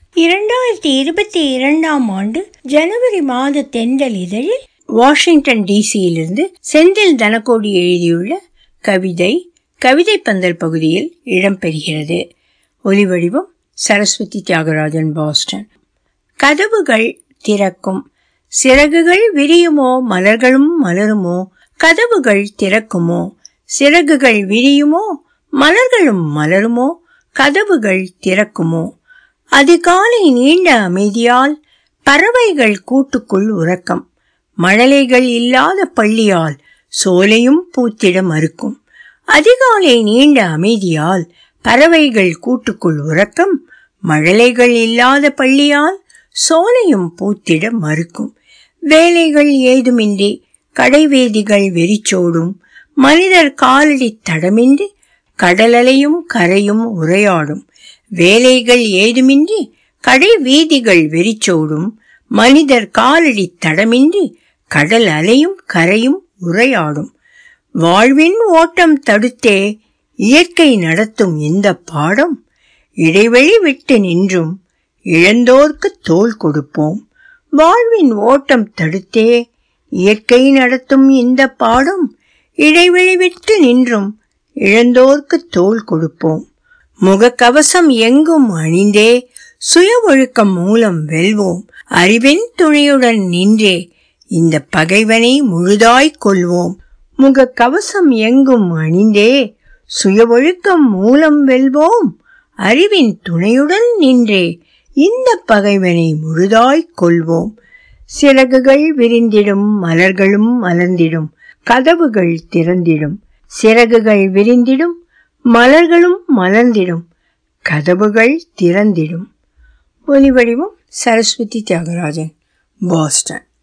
இரண்டாயிரத்தி இருபத்தி இரண்டாம் ஆண்டு ஜனவரி மாத தென்றல் இதழில் வாஷிங்டன் டிசியிலிருந்து செந்தில் தனகோடி எழுதியுள்ள கவிதை கவிதை பந்தல் பகுதியில் இடம்பெறுகிறது ஒலிவடிவம் சரஸ்வதி தியாகராஜன் பாஸ்டன் கதவுகள் திறக்கும் சிறகுகள் விரியுமோ மலர்களும் மலருமோ கதவுகள் திறக்குமோ சிறகுகள் விரியுமோ மலர்களும் மலருமோ கதவுகள் திறக்குமோ அதிகாலை நீண்ட அமைதியால் பறவைகள் கூட்டுக்குள் உறக்கம் மழலைகள் இல்லாத பள்ளியால் சோலையும் பூத்திட மறுக்கும் அதிகாலை நீண்ட அமைதியால் பறவைகள் கூட்டுக்குள் உறக்கம் மழலைகள் இல்லாத பள்ளியால் சோலையும் பூத்திட மறுக்கும் வேலைகள் ஏதுமின்றி கடைவேதிகள் வெறிச்சோடும் மனிதர் காலடி தடமின்றி கடலலையும் கரையும் உரையாடும் வேலைகள் ஏதுமின்றி கடை வீதிகள் வெறிச்சோடும் மனிதர் காலடி தடமின்றி கடல் அலையும் கரையும் உரையாடும் வாழ்வின் ஓட்டம் தடுத்தே இயற்கை நடத்தும் இந்த பாடம் இடைவெளி விட்டு நின்றும் இழந்தோர்க்கு தோல் கொடுப்போம் வாழ்வின் ஓட்டம் தடுத்தே இயற்கை நடத்தும் இந்த பாடம் இடைவெளி விட்டு நின்றும் இழந்தோர்க்கு தோல் கொடுப்போம் முகக்கவசம் எங்கும் அணிந்தே சுய ஒழுக்கம் மூலம் வெல்வோம் அறிவின் துணையுடன் நின்றே இந்த பகைவனை முழுதாய் கொள்வோம் முகக்கவசம் எங்கும் அணிந்தே சுய ஒழுக்கம் மூலம் வெல்வோம் அறிவின் துணையுடன் நின்றே இந்த பகைவனை முழுதாய் கொள்வோம் சிறகுகள் விரிந்திடும் மலர்களும் மலர்ந்திடும் கதவுகள் திறந்திடும் சிறகுகள் விரிந்திடும் மலர்களும் மலர்ந்திடும் கதவுகள் திறந்திடும் ஒலிவடிவம் சரஸ்வதி தியாகராஜன் பாஸ்டன்